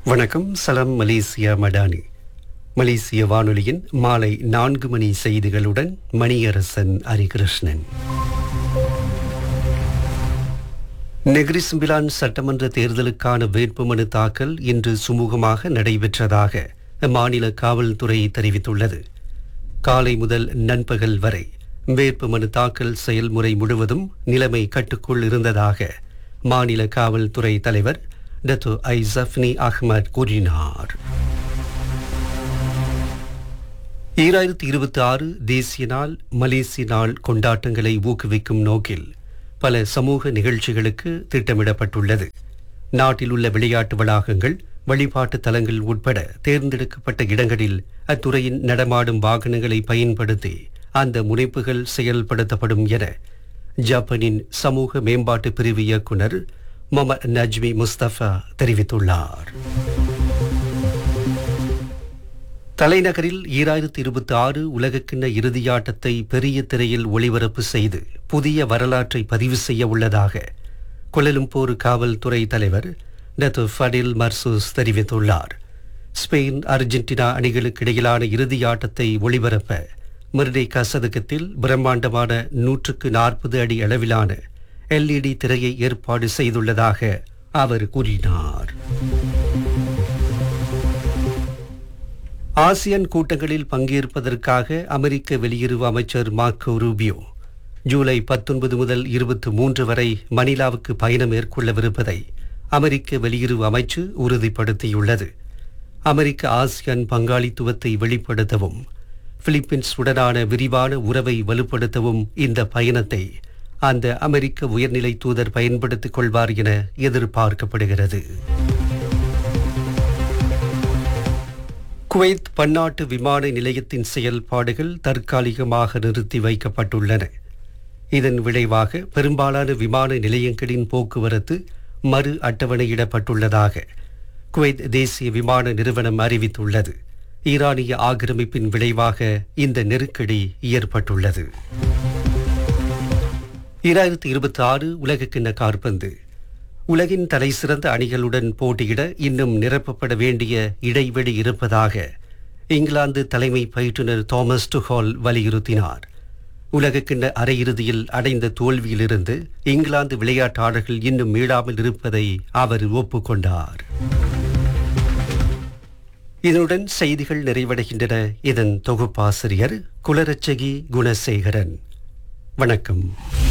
வணக்கம் சலாம் மலேசியா மடானி மலேசிய வானொலியின் மாலை நான்கு மணி செய்திகளுடன் மணியரசன் ஹரிகிருஷ்ணன் நெகிரிசிம்பிலான் சட்டமன்ற தேர்தலுக்கான வேட்புமனு தாக்கல் இன்று சுமூகமாக நடைபெற்றதாக மாநில காவல்துறை தெரிவித்துள்ளது காலை முதல் நண்பகல் வரை வேட்புமனு தாக்கல் செயல்முறை முழுவதும் நிலைமை கட்டுக்குள் இருந்ததாக மாநில காவல்துறை தலைவர் டத்து ஐ ஜஃப்னி அஹ்மத் கூறினார் ஈராயிரத்தி இருபத்தி ஆறு தேசிய நாள் மலேசிய நாள் கொண்டாட்டங்களை ஊக்குவிக்கும் நோக்கில் பல சமூக நிகழ்ச்சிகளுக்கு திட்டமிடப்பட்டுள்ளது நாட்டில் உள்ள விளையாட்டு வளாகங்கள் வழிபாட்டு தலங்கள் உட்பட தேர்ந்தெடுக்கப்பட்ட இடங்களில் அத்துறையின் நடமாடும் வாகனங்களை பயன்படுத்தி அந்த முனைப்புகள் செயல்படுத்தப்படும் என ஜப்பானின் சமூக மேம்பாட்டு பிரிவு இயக்குனர் மொமத் நஜ்மி முஸ்தபா தெரிவித்துள்ளார் தலைநகரில் ஈராயிரத்தி இருபத்தி ஆறு உலகக்கிண்ண இறுதியாட்டத்தை பெரிய திரையில் ஒளிபரப்பு செய்து புதிய வரலாற்றை பதிவு செய்ய உள்ளதாக கொலலும்போர் காவல்துறை தலைவர் டத்து ஃபடில் மர்சூஸ் தெரிவித்துள்ளார் ஸ்பெயின் அர்ஜென்டினா அணிகளுக்கு இடையிலான இறுதியாட்டத்தை ஒளிபரப்ப மிர்டேகா சதுக்கத்தில் பிரம்மாண்டமான நூற்றுக்கு நாற்பது அடி அளவிலான எல்இடி திரையை ஏற்பாடு செய்துள்ளதாக அவர் கூறினார் ஆசியன் கூட்டங்களில் பங்கேற்பதற்காக அமெரிக்க வெளியுறவு அமைச்சர் மார்க்கோ ரூபியோ ஜூலை பத்தொன்பது முதல் இருபத்தி மூன்று வரை மணிலாவுக்கு பயணம் மேற்கொள்ளவிருப்பதை அமெரிக்க வெளியுறவு அமைச்சு உறுதிப்படுத்தியுள்ளது அமெரிக்க ஆசியான் பங்காளித்துவத்தை வெளிப்படுத்தவும் பிலிப்பீன்ஸ் உடனான விரிவான உறவை வலுப்படுத்தவும் இந்த பயணத்தை அந்த அமெரிக்க உயர்நிலை தூதர் பயன்படுத்திக் கொள்வார் என எதிர்பார்க்கப்படுகிறது குவைத் பன்னாட்டு விமான நிலையத்தின் செயல்பாடுகள் தற்காலிகமாக நிறுத்தி வைக்கப்பட்டுள்ளன இதன் விளைவாக பெரும்பாலான விமான நிலையங்களின் போக்குவரத்து மறு அட்டவணையிடப்பட்டுள்ளதாக குவைத் தேசிய விமான நிறுவனம் அறிவித்துள்ளது ஈரானிய ஆக்கிரமிப்பின் விளைவாக இந்த நெருக்கடி ஏற்பட்டுள்ளது ஈராயிரத்தி இருபத்தி ஆறு உலகக்கிண்ண கார்பந்து உலகின் தலை சிறந்த அணிகளுடன் போட்டியிட இன்னும் நிரப்பப்பட வேண்டிய இடைவெளி இருப்பதாக இங்கிலாந்து தலைமை பயிற்றுனர் தாமஸ் டுஹால் வலியுறுத்தினார் உலகக்கிண்ண அரையிறுதியில் அடைந்த தோல்வியிலிருந்து இங்கிலாந்து விளையாட்டாளர்கள் இன்னும் மீளாமல் இருப்பதை அவர் ஒப்புக்கொண்டார் இதனுடன் செய்திகள் நிறைவடைகின்றன இதன் தொகுப்பாசிரியர் குலரட்சகி குணசேகரன் வணக்கம்